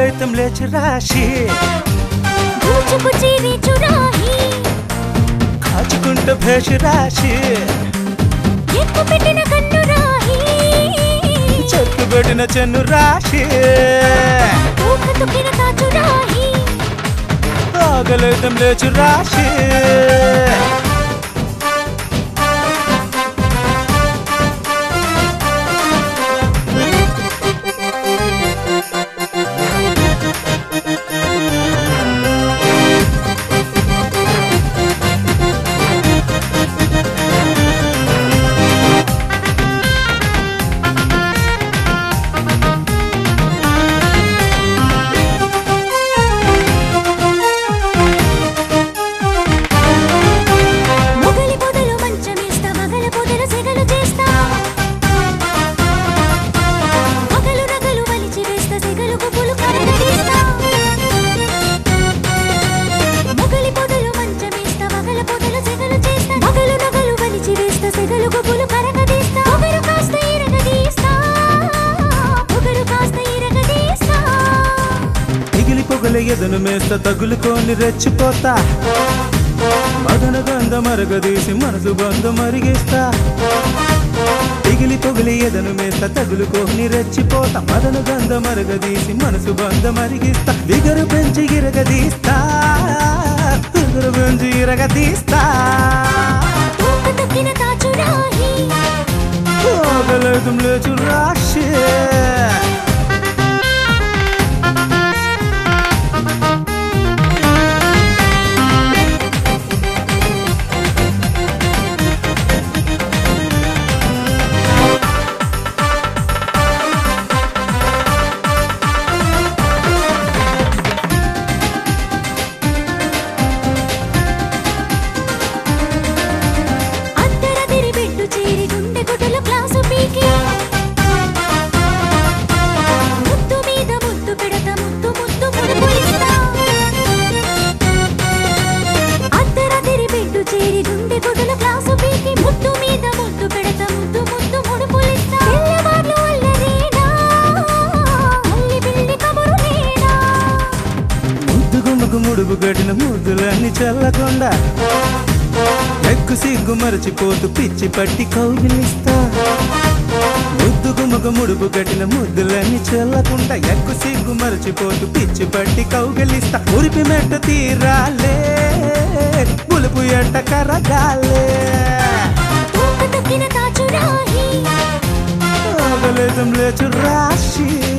ఆగలైతం లేచి రాశి దూచుకుచి రేచురాహి కాచుకుంట భేష రాశి ఎక్కు పెట్టిన కన్ను రాహి చెట్టు పెట్టిన చెన్ను రాశి ఊక తుక్కిన కాచు రాహి ఆగలైతం లేచి రాశి మొగలి పొదలు మంచమేస్తా మగల పొదలు సెగలు చేస్తా మగలు నగలు వలిచి వేస్తా సెగలు గుబులు కరగదీస్తా మొగలి పొదలు మంచమేస్తా మగల పొదలు సెగలు చేస్తా మగలు నగలు వలిచి వేస్తా సెగలు గుబులు కరగదీస్తా పొగరు కాస్త ఇరగదీస్తా పొగరు కాస్త ఇరగదీస్తా మిగిలి పొగల ఎదను మేస్త తగులుకొని రెచ్చిపోతా మదన గంధ మరగదీసి మనసు బంధ మరిగిస్తా మిగిలి పొగిలి ఎదను మేస్త తగులుకొని రెచ్చిపోతా మదన గంధ మరగదీసి మనసు బంధ మరిగిస్తా దిగరు పెంచి ఇరగదీస్తా దిగరు పెంచి ఇరగదీస్తా ఊక తొక్కిన కాచు రాహి ఆగలేదం లేచు రాశి అద్దరదిరి బెడ్డు చేరి గుండె గుడ్డలు క్లాసు పీకి ముద్దు మీద ముద్దు పెడత ముద్దు ముద్దు ముడుపులిస్తా అద్దరదిరి బెడ్డు చేరి గుండె గుడ్డలు క్లాసు పీకి ముద్దు మీద ముద్దు పెడత ముద్దు ముద్దు ముడుపులిస్తా తెల్లవార్లు అల్లరేనా అల్లి బిల్లి కబురులేనా ముద్దు గుమ్మకు ముడుపు కట్టిన ముద్దులన్నీ చల్లకుండా ఎక్కు సిగ్గు మరచిపోతూ పిచ్చి పట్టి కౌగిలిస్తా ముద్దు గుమ్మకు ముడుపు కట్టిన ముద్దులన్నీ చల్లకుండా ఎక్కు సిగ్గు మరచిపోతూ పిచ్చి పట్టి కౌగిలిస్తా ఉరిపి మెట్ట తీరాలే పులుపు ఎంట కరగాలే ఊక తొక్కిన కాచు రాహి ఆగలేదం లేచు రాశి